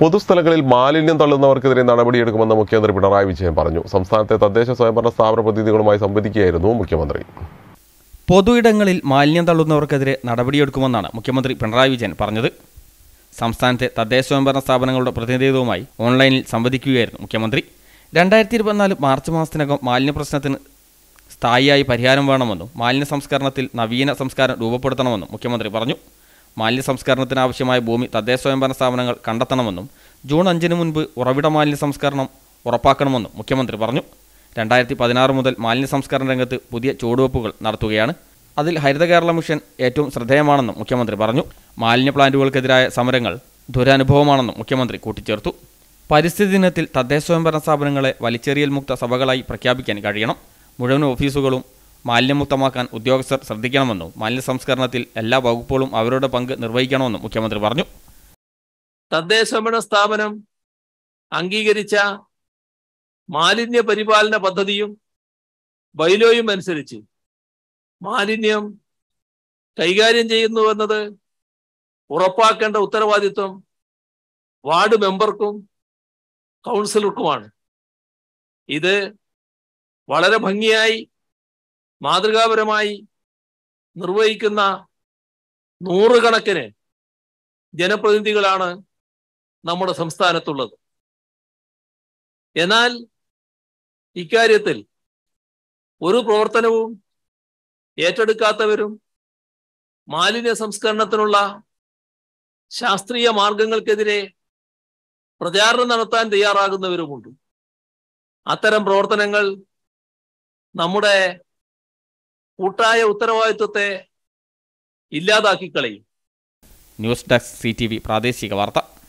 പൊതുസ്ഥലങ്ങളിൽ മാലിന്യം തള്ളുന്നവർക്കെതിരെ നടപടിയെടുക്കുമെന്ന് മുഖ്യമന്ത്രി പിണറായി വിജയൻ പറഞ്ഞു സംസ്ഥാനത്തെ തദ്ദേശ സ്വയംഭരണ സ്ഥാപന പ്രതിനിധികളുമായി സംവദിക്കുകയായിരുന്നു മുഖ്യമന്ത്രി പൊതുയിടങ്ങളിൽ മാലിന്യം തള്ളുന്നവർക്കെതിരെ നടപടിയെടുക്കുമെന്നാണ് മുഖ്യമന്ത്രി പിണറായി വിജയൻ പറഞ്ഞത് സംസ്ഥാനത്തെ തദ്ദേശ സ്വയംഭരണ സ്ഥാപനങ്ങളുടെ പ്രതിനിധികളുമായി ഓൺലൈനിൽ സംവദിക്കുകയായിരുന്നു മുഖ്യമന്ത്രി രണ്ടായിരത്തി ഇരുപത്തിനാല് മാർച്ച് മാസത്തിനകം മാലിന്യ പ്രശ്നത്തിന് സ്ഥായിയായി പരിഹാരം വേണമെന്നും മാലിന്യ സംസ്കരണത്തിൽ നവീന സംസ്കാരം രൂപപ്പെടുത്തണമെന്നും മുഖ്യമന്ത്രി പറഞ്ഞു മാലിന്യ സംസ്കരണത്തിന് ആവശ്യമായ ഭൂമി തദ്ദേശ സ്വയംഭരണ സ്ഥാപനങ്ങൾ കണ്ടെത്തണമെന്നും ജൂൺ അഞ്ചിന് മുൻപ് ഉറവിട മാലിന്യ സംസ്കരണം ഉറപ്പാക്കണമെന്നും മുഖ്യമന്ത്രി പറഞ്ഞു രണ്ടായിരത്തി പതിനാറ് മുതൽ മാലിന്യ സംസ്കരണ രംഗത്ത് പുതിയ ചുവടുവെപ്പുകൾ നടത്തുകയാണ് അതിൽ ഹരിത കേരള മിഷൻ ഏറ്റവും ശ്രദ്ധേയമാണെന്നും മുഖ്യമന്ത്രി പറഞ്ഞു മാലിന്യ പ്ലാന്റുകൾക്കെതിരായ സമരങ്ങൾ ദുരനുഭവമാണെന്നും മുഖ്യമന്ത്രി കൂട്ടിച്ചേർത്തു പരിസ്ഥിതി ദിനത്തിൽ തദ്ദേശ സ്വയംഭരണ സ്ഥാപനങ്ങളെ വലിച്ചെറിയൽ മുക്ത സഭകളായി പ്രഖ്യാപിക്കാൻ കഴിയണം മുഴുവൻ ഓഫീസുകളും മാലിന്യമുക്തമാക്കാൻ ഉദ്യോഗസ്ഥർ ശ്രദ്ധിക്കണമെന്നും മാലിന്യ സംസ്കരണത്തിൽ എല്ലാ വകുപ്പുകളും അവരുടെ പങ്ക് നിർവഹിക്കണമെന്നും മുഖ്യമന്ത്രി പറഞ്ഞു തദ്ദേശ ഭരണ സ്ഥാപനം അംഗീകരിച്ച മാലിന്യ പരിപാലന പദ്ധതിയും ബൈലോയും അനുസരിച്ച് മാലിന്യം കൈകാര്യം ചെയ്യുന്നു എന്നത് ഉറപ്പാക്കേണ്ട ഉത്തരവാദിത്വം വാർഡ് മെമ്പർക്കും കൗൺസിലർക്കുമാണ് ഇത് വളരെ ഭംഗിയായി മാതൃകാപരമായി നിർവഹിക്കുന്ന നൂറുകണക്കിന് ജനപ്രതിനിധികളാണ് നമ്മുടെ സംസ്ഥാനത്തുള്ളത് എന്നാൽ ഇക്കാര്യത്തിൽ ഒരു പ്രവർത്തനവും ഏറ്റെടുക്കാത്തവരും മാലിന്യ സംസ്കരണത്തിനുള്ള ശാസ്ത്രീയ മാർഗങ്ങൾക്കെതിരെ പ്രചാരണം നടത്താൻ തയ്യാറാകുന്നവരുമുണ്ട് അത്തരം പ്രവർത്തനങ്ങൾ നമ്മുടെ കൂട്ടായ ഉത്തരവാദിത്വത്തെ ഇല്ലാതാക്കി കളയും ന്യൂസ് ഡെസ്ക് സി പ്രാദേശിക വാർത്ത